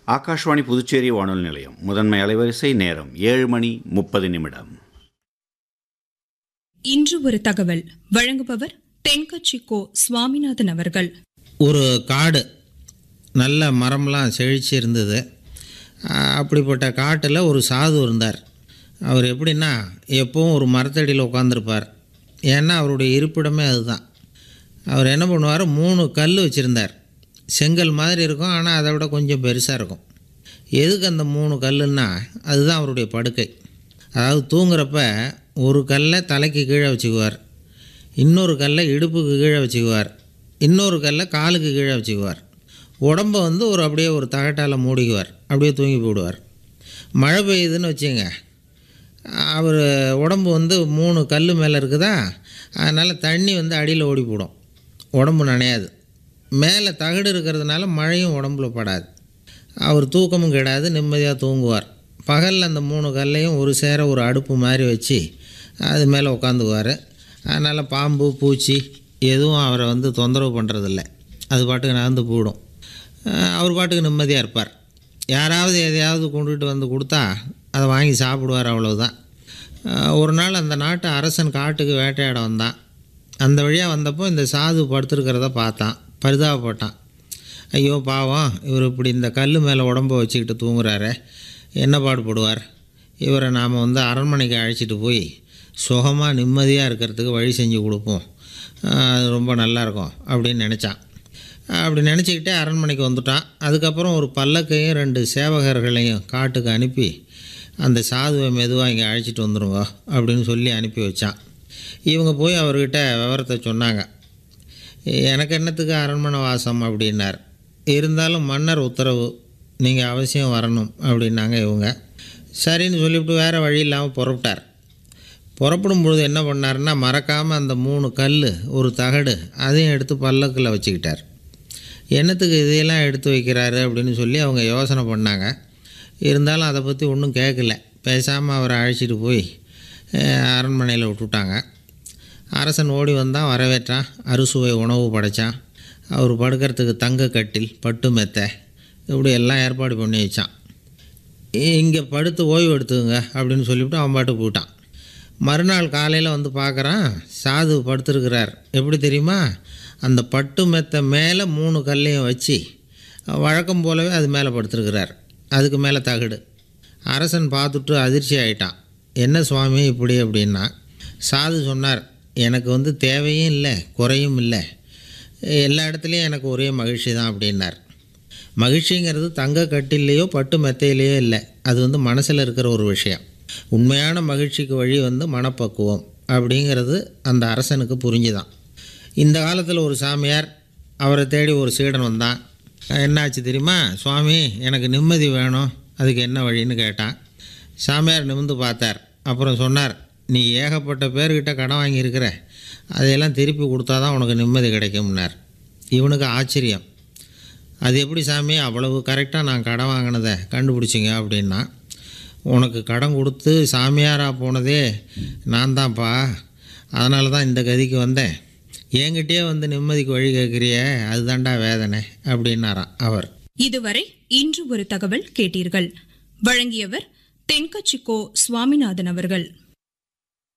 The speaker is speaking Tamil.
ஆகாஷ்வாணி புதுச்சேரி வானொலி நிலையம் முதன்மை அலைவரிசை நேரம் ஏழு மணி முப்பது நிமிடம் இன்று ஒரு தகவல் வழங்குபவர் தென்கட்சி கோ சுவாமிநாதன் அவர்கள் ஒரு காடு நல்ல மரம்லாம் செழிச்சு இருந்தது ஆஹ் அப்படிப்பட்ட காட்டில் ஒரு சாது இருந்தார் அவர் எப்படின்னா எப்பவும் ஒரு மரத்தடியில் உட்காந்துருப்பார் ஏன்னா அவருடைய இருப்பிடமே அதுதான் அவர் என்ன பண்ணுவார் மூணு கல் வச்சுருந்தார் செங்கல் மாதிரி இருக்கும் ஆனால் அதை விட கொஞ்சம் பெருசாக இருக்கும் எதுக்கு அந்த மூணு கல்லுன்னா அதுதான் அவருடைய படுக்கை அதாவது தூங்குறப்ப ஒரு கல்லை தலைக்கு கீழே வச்சுக்குவார் இன்னொரு கல்லை இடுப்புக்கு கீழே வச்சுக்குவார் இன்னொரு கல்லை காலுக்கு கீழே வச்சுக்குவார் உடம்பை வந்து ஒரு அப்படியே ஒரு தகட்டால் மூடிக்குவார் அப்படியே தூங்கி போடுவார் மழை பெய்யுதுன்னு வச்சுங்க அவர் உடம்பு வந்து மூணு கல் மேலே இருக்குதா அதனால் தண்ணி வந்து அடியில் ஓடி போடும் உடம்பு நனையாது மேலே தகடு இருக்கிறதுனால மழையும் உடம்புல படாது அவர் தூக்கமும் கிடாது நிம்மதியாக தூங்குவார் பகலில் அந்த மூணு கல்லையும் ஒரு சேர ஒரு அடுப்பு மாதிரி வச்சு அது மேலே உட்காந்துக்குவார் அதனால் பாம்பு பூச்சி எதுவும் அவரை வந்து தொந்தரவு பண்ணுறதில்ல அது பாட்டுக்கு நகர்ந்து போயிடும் அஹ் அவர் பாட்டுக்கு நிம்மதியாக இருப்பார் யாராவது எதையாவது கொண்டுகிட்டு வந்து கொடுத்தா அதை வாங்கி சாப்பிடுவார் அவ்வளவுதான் அஹ் ஒரு நாள் அந்த நாட்டு அரசன் காட்டுக்கு வேட்டையாட வந்தான் அந்த வழியாக வந்தப்போ இந்த சாது படுத்துருக்கிறத பார்த்தான் பரிதாபப்பட்டான் ஐயோ பாவம் இவர் இப்படி இந்த கல் மேலே உடம்ப வச்சுக்கிட்டு தூங்குறாரே என்ன பாடுபடுவார் இவரை நாம் வந்து அரண்மனைக்கு அழைச்சிட்டு போய் சுகமாக நிம்மதியாக இருக்கிறதுக்கு வழி செஞ்சு கொடுப்போம் ஆஹ் அது ரொம்ப நல்லாயிருக்கும் அப்படின்னு நினச்சான் அப்படி நினச்சிக்கிட்டே அரண்மனைக்கு வந்துட்டான் அதுக்கப்புறம் ஒரு பல்லக்கையும் ரெண்டு சேவகர்களையும் காட்டுக்கு அனுப்பி அந்த சாதுவை மெதுவாக இங்கே அழைச்சிட்டு வந்துருங்க அப்படின்னு சொல்லி அனுப்பி வச்சான் இவங்க போய் அவர்கிட்ட விவரத்தை சொன்னாங்க எனக்கு என்னத்துக்கு அரண்மனை வாசம் அப்படின்னார் இருந்தாலும் மன்னர் உத்தரவு நீங்கள் அவசியம் வரணும் அப்படின்னாங்க இவங்க சரின்னு சொல்லிவிட்டு வேறு வழி இல்லாமல் புறப்பட்டார் புறப்படும் பொழுது என்ன பண்ணாருன்னா மறக்காமல் அந்த மூணு கல் ஒரு தகடு அதையும் எடுத்து பல்லக்கில் வச்சுக்கிட்டார் என்னத்துக்கு இதையெல்லாம் எடுத்து வைக்கிறாரு அப்படின்னு சொல்லி அவங்க யோசனை பண்ணாங்க இருந்தாலும் அதை பற்றி ஒன்றும் கேட்கல பேசாமல் அவரை அழைச்சிட்டு போய் அஹ், அரண்மனையில் விட்டுட்டாங்க அரசன் ஓடி வந்தான் வரவேற்றான் அறுசுவை உணவு படைச்சான் அவர் படுக்கிறதுக்கு தங்க கட்டில் பட்டு மெத்தை இப்படி எல்லாம் ஏற்பாடு பண்ணி வச்சான் இங்கே படுத்து ஓய்வு எடுத்துங்க அப்படின்னு சொல்லிவிட்டு அவன் பாட்டு போயிட்டான் மறுநாள் காலையில் வந்து பார்க்குறான் சாது படுத்திருக்கிறார் எப்படி தெரியுமா அந்த பட்டு மெத்தை மேலே மூணு கல்லையும் வச்சு வழக்கம் போலவே அது மேலே படுத்திருக்கிறார் அதுக்கு மேலே தகடு அரசன் பார்த்துட்டு அதிர்ச்சி ஆயிட்டான் என்ன சுவாமி இப்படி அப்படின்னா சாது சொன்னார் எனக்கு வந்து தேவையும் இல்லை குறையும் இல்லை எல்லா இடத்துலையும் எனக்கு ஒரே மகிழ்ச்சி தான் அப்படின்னார் மகிழ்ச்சிங்கிறது தங்க கட்டிலேயோ பட்டு மெத்தையிலையோ இல்லை அது வந்து மனசில் இருக்கிற ஒரு விஷயம் உண்மையான மகிழ்ச்சிக்கு வழி வந்து மனப்பக்குவம் அப்படிங்கிறது அந்த அரசனுக்கு புரிஞ்சுதான் இந்த காலத்தில் ஒரு சாமியார் அவரை தேடி ஒரு சீடன் வந்தான் என்னாச்சு தெரியுமா சுவாமி எனக்கு நிம்மதி வேணும் அதுக்கு என்ன வழின்னு கேட்டான் சாமியார் நிமிந்து பார்த்தார் அப்புறம் சொன்னார் நீ ஏகப்பட்ட பேர்கிட்ட கடன் வாங்கியிருக்கிற அதையெல்லாம் திருப்பி கொடுத்தா தான் உனக்கு நிம்மதி கிடைக்கும்னார் இவனுக்கு ஆச்சரியம் அது எப்படி சாமி அவ்வளவு கரெக்டாக நான் கடன் வாங்கினதை கண்டுபிடிச்சிங்க அப்படின்னா உனக்கு கடன் கொடுத்து சாமியாராக போனதே நான் தான்ப்பா அதனால தான் இந்த கதிக்கு வந்தேன் என்கிட்டயே வந்து நிம்மதிக்கு வழி கேட்குறியே அதுதான்டா வேதனை அப்படின்னாராம் அவர் இதுவரை இன்று ஒரு தகவல் கேட்டீர்கள் வழங்கியவர் தென்கட்சி கோ சுவாமிநாதன் அவர்கள்